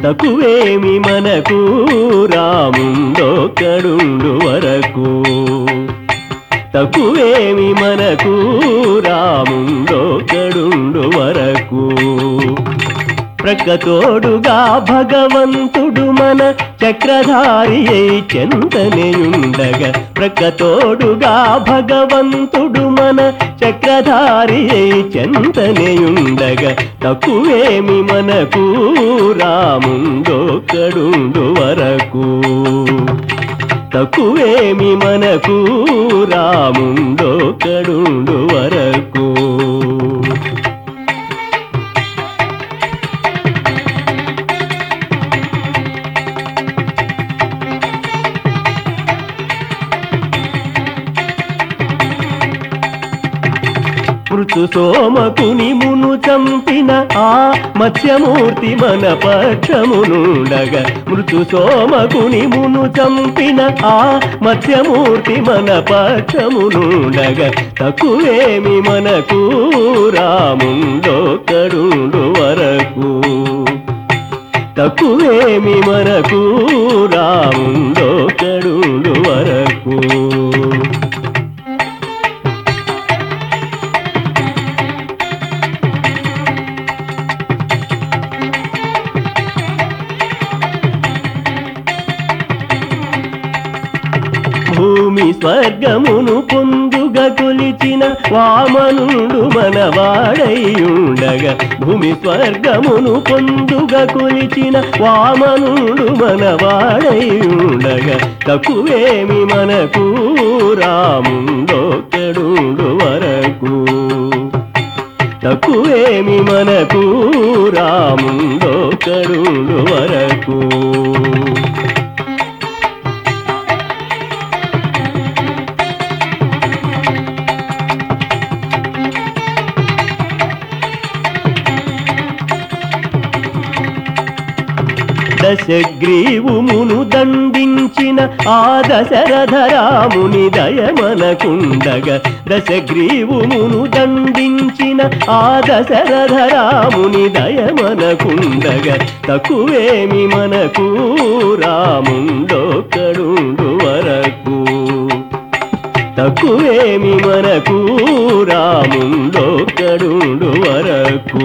తక్కువేమి మనకు రాముండొక్కడుండు వరకు తక్కువేమి మనకు రాముండొక్కడుండు వరకు ప్రక్కతోడుగా భగవంతుడు మన చక్రధారి అయి చెంతనేయుండగా ప్రక్కతోడుగా భగవంతుడు మన చక్రధారి అయి చెంతనేయుండగా తక్కువేమి మనకు రాముండొక్కడుండు వరకు తక్కువేమి మనకు రాముండొక్కడుండు వరకు మృతు సోమకుని మును చంపిన ఆ మత్స్యమూర్తి మన పక్షమునుండగా మృతు సోమకుని మును చంపిన ఆ మత్స్యమూర్తి మన పక్షమునుండగా తక్కువేమి మనకు రాముండొక్కడుండు వరకు తక్కువేమి మనకు రాముండొక్కడుండు వరకు భూమి స్వర్గమును పొందుగ కొలిచిన వామనుడు మనవాడైయుండగా భూమి స్వర్గమును పొందుగ కొలిచిన వామనుడు మనవాడైయుండగా తక్కువేమి మనకు రాముండొక్కడుండు వరకు తక్కువేమి మనకు రాముండొక్కడుండు వరకు దశగ్రీవుమును దండించిన ఆ దశరథరాముని దయమనకుండగా దశగ్రీవుమును దండించిన ఆ దశరథరాముని దయమనకుండగా తక్కువేమి మనకు రాముండొక్కడుండు వరకు తక్కువేమి మనకు రాముండొక్కడుండు వరకు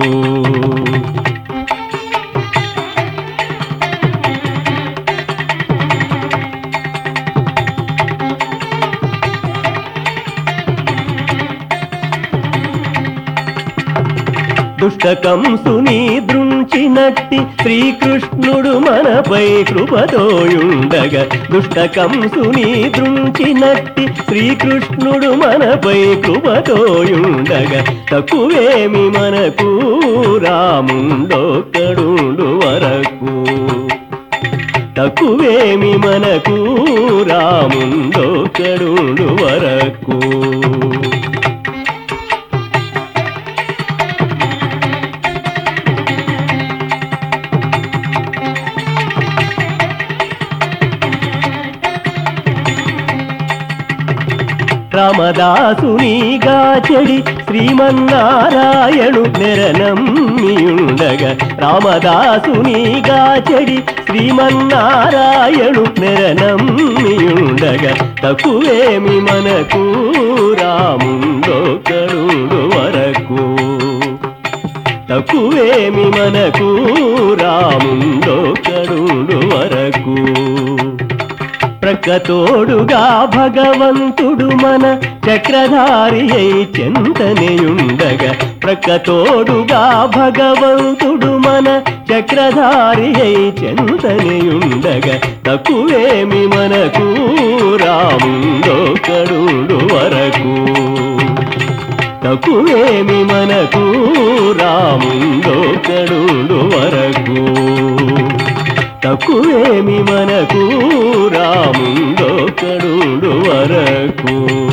దుష్టకంసుని దృంచినట్టి శ్రీకృష్ణుడు మనపై కృపతోయుండగా దుష్టకంసుని దృంచినట్టి శ్రీకృష్ణుడు మనపై కృపతోయుండగా తక్కువేమి మనకు రాముండొక్కడుండు వరకు తక్కువేమి మనకు రాముండొక్కడుండు వరకు రామదాసునిగా చెడి శ్రీమన్నారాయణు నెరనమ్మియుండగా రామదాసునిగా చెడి శ్రీమన్నారాయణు నెరనమ్మియుండగా తక్కువేమి మనకు రాముండొక్కడుండు వరకు తక్కువేమి మనకు రాముండొక్కడుండు వరకు ప్రక్కతోడుగా భగవంతుడు మన చక్రధారి అయి చెంతనేయుండగా ప్రక్కతోడుగా భగవంతుడు మన చక్రధారి అయి చెంతనేయుండగా తక్కువేమి మనకు రాముండొక్కడుండు వరకు తక్కువేమి మనకు రాముండొక్కడుండు వరకు తక్కువేమి మనకు రాముండొక్కడుండు వరకు